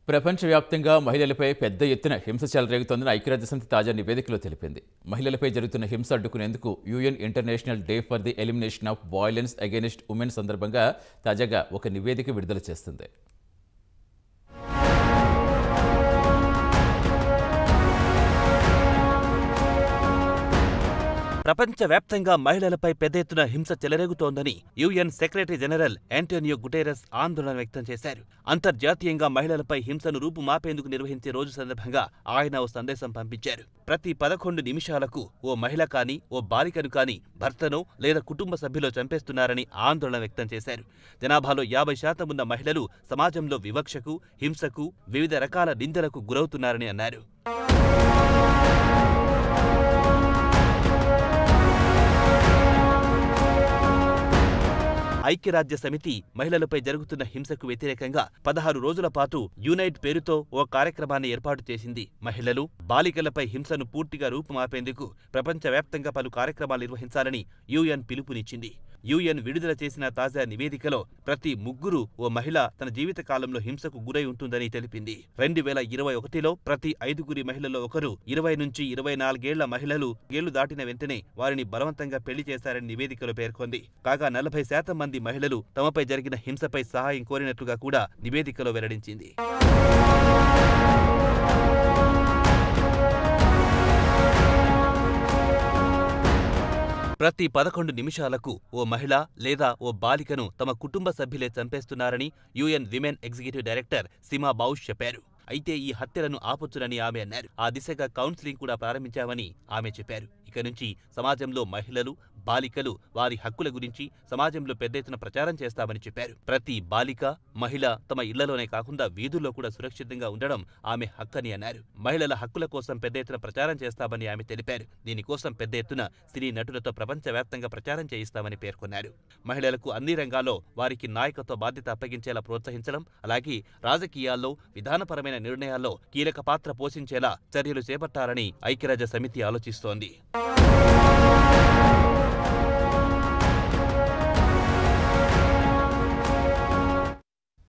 ప్రపంచవ్యాప్తంగా మహిళలపై పెద్ద ఎత్తున హింస చెలరేగుతోందని ఐక్యరాజ్యసమితి తాజా నివేదికలో తెలిపింది మహిళలపై జరుగుతున్న హింస అడ్డుకునేందుకు UN international day for the elimination of violence against women సందర్భంగా తాజాగా ఒక నివేదిక విడుదల చేస్తుంది ప్రపంచవ్యాప్తంగా మహిళలపై పెద్ద ఎత్తున హింస చెలరేగుతోందని UN secretary general Antonio Guterres ఆందోళన వ్యక్తం చేశారు అంతర్జాతీయంగా మహిళలపై హింసను రూపుమాపేందుకు నిర్వహించే రోజు సందర్భంగా ఆయన ఓ సందేశం పంపించారు ప్రతి పదకొండు నిమిషాలకు ఓ మహిళ కాని ఓ బాలికను కాని భర్తనో లేదా కుటుంబ సభ్యులో చంపేస్తున్నారని ఆందోళన వ్యక్తం చేశారు జనాభాలో యాభై శాతం ఉన్న మహిళలు సమాజంలో వివక్షకు హింసకు వివిధ రకాల నిందలకు గురవుతున్నారని అన్నారు ఐక్యరాజ్య సమితి మహిళలపై జరుగుతున్న హింసకు వ్యతిరేకంగా పదహారు రోజుల పాటు యునైట్ పేరుతో ఓ కార్యక్రమాన్ని ఏర్పాటు చేసింది మహిళలు బాలికలపై హింసను పూర్తిగా రూపుమాపేందుకు ప్రపంచవ్యాప్తంగా పలు కార్యక్రమాలు నిర్వహించాలని యుఎన్ పిలుపునిచ్చింది యుఎన్ విడుదల చేసిన తాజా నివేదికలో ప్రతి ముగ్గురు ఓ మహిళ తన జీవితకాలంలో హింసకు గురై ఉంటుందని తెలిపింది రెండు వేల ఇరవై ఒకటిలో ప్రతి ఐదుగురి మహిళల్లో ఒకరు ఇరవై నుంచి ఇరవై నాలుగేళ్ల మహిళలు ఏళ్లు దాటిన వెంటనే వారిని బలవంతంగా పెళ్లి చేశారని నివేదికలో పేర్కొంది కాగా నలభై శాతం మంది మహిళలు తమపై జరిగిన హింసపై సహాయం కోరినట్లుగా కూడా నివేదికలో వెల్లడించింది ప్రతి పదకొండు నిమిషాలకు ఓ మహిళ లేదా ఓ బాలికను తమ కుటుంబ సభ్యులే చంపేస్తున్నారని UN women executive director Sima Bahous చెప్పారు అయితే ఈ హత్యలను ఆపొచ్చునని ఆమె అన్నారు ఆ దిశగా కౌన్సిలింగ్ కూడా ప్రారంభించామని ఆమె చెప్పారు ఇక నుంచి సమాజంలో మహిళలు బాలికలు వారి హక్కుల గురించి సమాజంలో పెద్ద ఎత్తున ప్రచారం చేస్తామని చెప్పారు ప్రతి బాలిక మహిళ తమ ఇళ్లలోనే కాకుండా వీధుల్లో కూడా సురక్షితంగా ఉండడం ఆమె హక్కని అన్నారు మహిళల హక్కుల కోసం పెద్ద ఎత్తున ప్రచారం చేస్తామని ఆమె తెలిపారు దీనికోసం పెద్ద ఎత్తున సినీ నటులతో ప్రపంచవ్యాప్తంగా ప్రచారం చేయిస్తామని పేర్కొన్నారు మహిళలకు అన్ని రంగాల్లో వారికి నాయకత్వ బాధ్యత అప్పగించేలా ప్రోత్సహించడం అలాగే రాజకీయాల్లో విధానపరమైన నిర్ణయాల్లో కీలక పాత్ర పోషించేలా చర్యలు చేపట్టాలని ఐక్యరాజ్య సమితి ఆలోచిస్తోంది